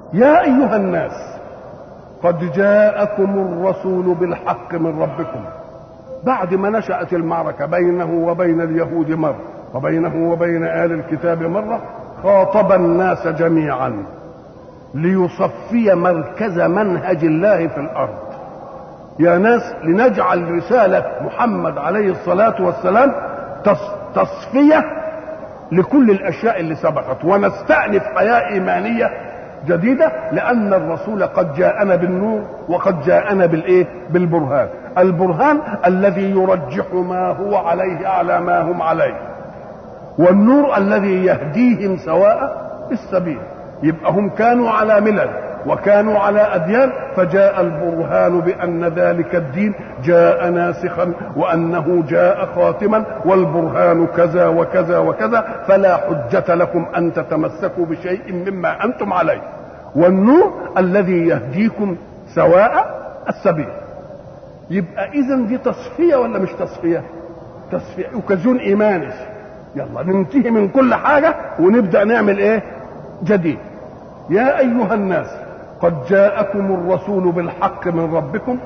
يا ايها الناس قد جاءكم الرسول بالحق من ربكم بعد ما نشأت المعركة بينه وبين اليهود مرة وبينه وبين آل الكتاب مرة خاطب الناس جميعا ليصفي مركز منهج الله في الأرض يا ناس لنجعل رسالة محمد عليه الصلاة والسلام تصفية لكل الأشياء اللي سبقت ونستأنف حياة إيمانية جديدة لأن الرسول قد جاءنا بالنور وقد جاءنا بالإيه؟ بالبرهان البرهان الذي يرجح ما هو عليه على ما هم عليه والنور الذي يهديهم سواء السبيل يبقى هم كانوا على ملل وكانوا على أديان فجاء البرهان بأن ذلك الدين جاء ناسخا وأنه جاء خاتما والبرهان كذا وكذا وكذا فلا حجة لكم أن تتمسكوا بشيء مما أنتم عليه والنور الذي يهديكم سواء السبيل يبقى إذا دي تصفية ولا مش تصفية تصفية وكزون إيماني يلا ننتهي من كل حاجة ونبدأ نعمل إيه جديد يا أيها الناس قد جاءكم الرسول بالحق من ربكم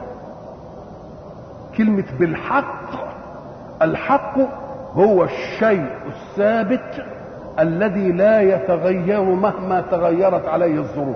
كلمة بالحق الحق هو الشيء الثابت الذي لا يتغير مهما تغيرت عليه الظروف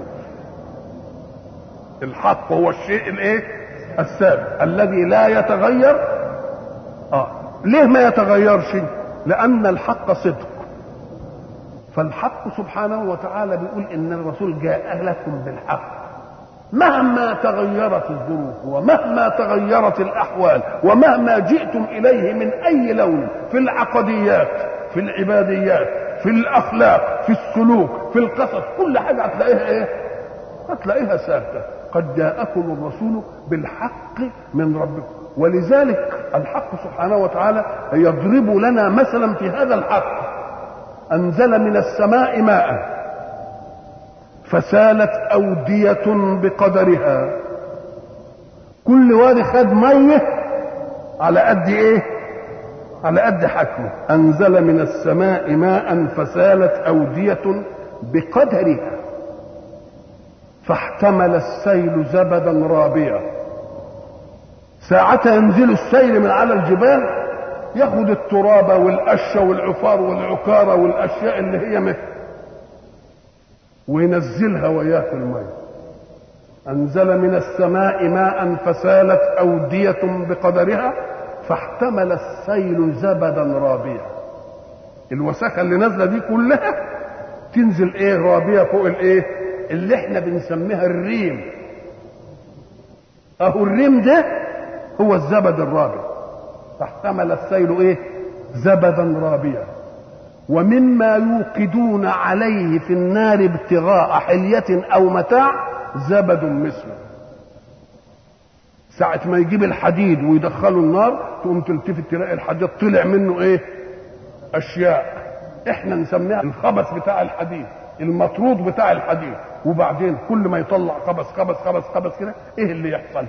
الحق هو الشيء الايه الثابت الذي لا يتغير اه ليه ما يتغيرش لان الحق صدق فالحق سبحانه وتعالى بيقول ان الرسول جاء لكم بالحق مهما تغيرت الظروف ومهما تغيرت الاحوال ومهما جئتم اليه من اي لون في العقديات في العباديات في الاخلاق في السلوك في القصص كل حاجه هتلاقيها ايه هتلاقيها ثابته قد جاءكم الرسول بالحق من ربكم ولذلك الحق سبحانه وتعالى يضرب لنا مثلا في هذا الحق أنزل من السماء ماء فسالت أودية بقدرها كل وادي خد مية على قد إيه؟ على قد حكمه أنزل من السماء ماء فسالت أودية بقدرها فاحتمل السيل زبدا رابيا ساعتها ينزل السيل من على الجبال ياخد التراب والقشه والعفار والعكاره والاشياء اللي هي مه وينزلها وياه في الماء انزل من السماء ماء فسالت اوديه بقدرها فاحتمل السيل زبدا رابيا الوساخه اللي نازله دي كلها تنزل ايه رابيه فوق الايه اللي احنا بنسميها الريم اهو الريم ده هو الزبد الرابي فاحتمل السيل ايه زبدا رابيا ومما يوقدون عليه في النار ابتغاء حلية او متاع زبد مثله ساعة ما يجيب الحديد ويدخله النار تقوم تلتفت تلاقي الحديد طلع منه ايه اشياء احنا نسميها الخبث بتاع الحديد المطرود بتاع الحديد وبعدين كل ما يطلع خبث خبث خبث خبث كده ايه اللي يحصل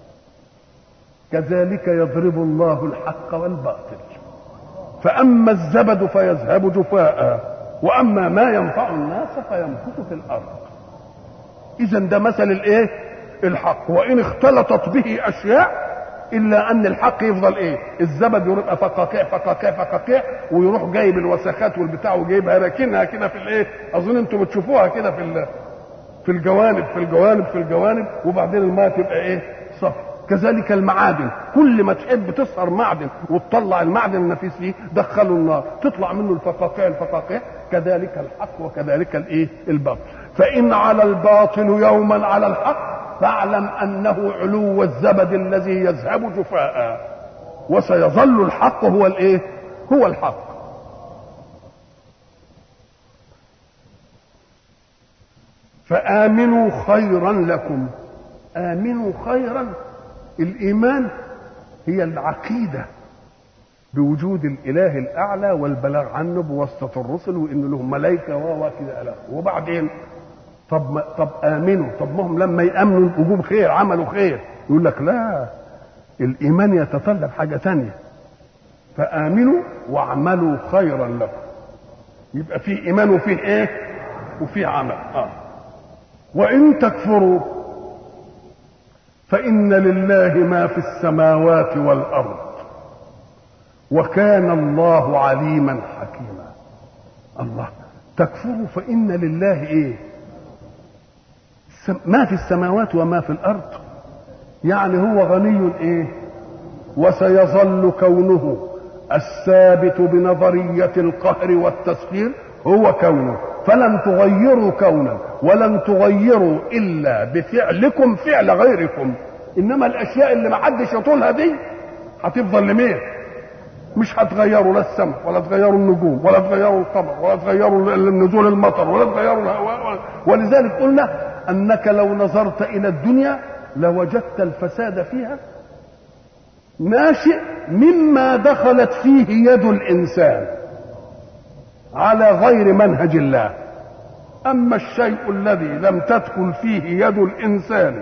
كذلك يضرب الله الحق والباطل فأما الزبد فيذهب جفاء وأما ما ينفع الناس فيمكث في الأرض إذا ده مثل الإيه؟ الحق وإن اختلطت به أشياء إلا أن الحق يفضل إيه؟ الزبد يبقى فقاقيع فقاقيع فقاقيع ويروح جايب الوسخات والبتاع وجايبها راكنها كده في الإيه؟ أظن أنتم بتشوفوها كده في في الجوانب في الجوانب في الجوانب وبعدين الماء تبقى إيه؟ صفر كذلك المعادن كل ما تحب تصهر معدن وتطلع المعدن النفيس فيه دخله النار تطلع منه الفقاقيع الفقاقيع كذلك الحق وكذلك الايه الباطل فان على الباطل يوما على الحق فاعلم انه علو الزبد الذي يذهب جفاء وسيظل الحق هو الايه هو الحق فامنوا خيرا لكم امنوا خيرا الايمان هي العقيده بوجود الاله الاعلى والبلاغ عنه بواسطه الرسل وان لهم ملائكه و كده اله وبعدين طب ما طب امنوا طب ما هم لما يامنوا وجوب خير عملوا خير يقول لك لا الايمان يتطلب حاجه ثانيه فامنوا واعملوا خيرا لكم يبقى في ايمان وفيه ايه وفيه عمل اه وإن تكفروا فإن لله ما في السماوات والأرض وكان الله عليما حكيما الله تكفروا فإن لله إيه ما في السماوات وما في الأرض يعني هو غني إيه وسيظل كونه الثابت بنظرية القهر والتسخير هو كونه فلن تغيروا كونا ولن تغيروا إلا بفعلكم فعل غيركم إنما الأشياء اللي ما حدش يطولها دي هتفضل لمين مش هتغيروا لا السماء ولا تغيروا النجوم ولا تغيروا القمر ولا تغيروا نزول المطر ولا تغيروا الهواء ولذلك قلنا أنك لو نظرت إلى الدنيا لوجدت الفساد فيها ناشئ مما دخلت فيه يد الانسان على غير منهج الله اما الشيء الذي لم تدخل فيه يد الانسان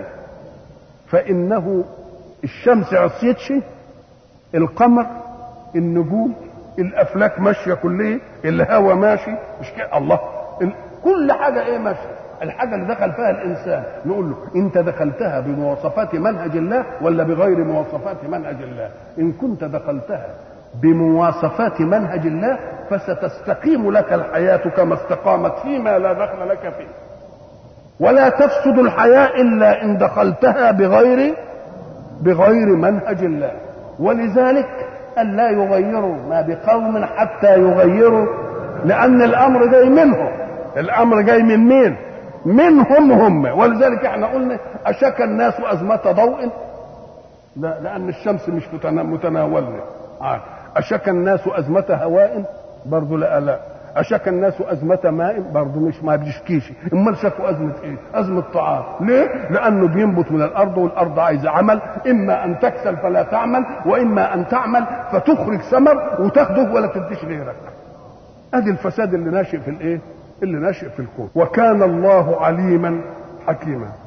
فانه الشمس عصيتش القمر النجوم الافلاك ماشيه كلها الهواء ماشي مش كده الله كل حاجه ايه ماشيه الحاجة اللي دخل فيها الإنسان نقول له أنت دخلتها بمواصفات منهج الله ولا بغير مواصفات منهج الله إن كنت دخلتها بمواصفات منهج الله فستستقيم لك الحياة كما استقامت فيما لا دخل لك فيه ولا تفسد الحياة إلا إن دخلتها بغير بغير منهج الله ولذلك أن لا يغيروا ما بقوم حتى يغيروا لأن الأمر جاي منهم الأمر جاي من مين؟ منهم هم ولذلك احنا قلنا اشك الناس ازمه ضوء لا لان الشمس مش متناولنا اشك الناس ازمه هواء برضه لا لا اشك الناس ازمه ماء برضه مش ما بيشكيش امال شكوا ازمه ايه ازمه طعام ليه لانه بينبت من الارض والارض عايزه عمل اما ان تكسل فلا تعمل واما ان تعمل فتخرج ثمر وتاخده ولا تديش غيرك ادي الفساد اللي ناشئ في الايه اللي ناشئ في الكون وكان الله عليما حكيما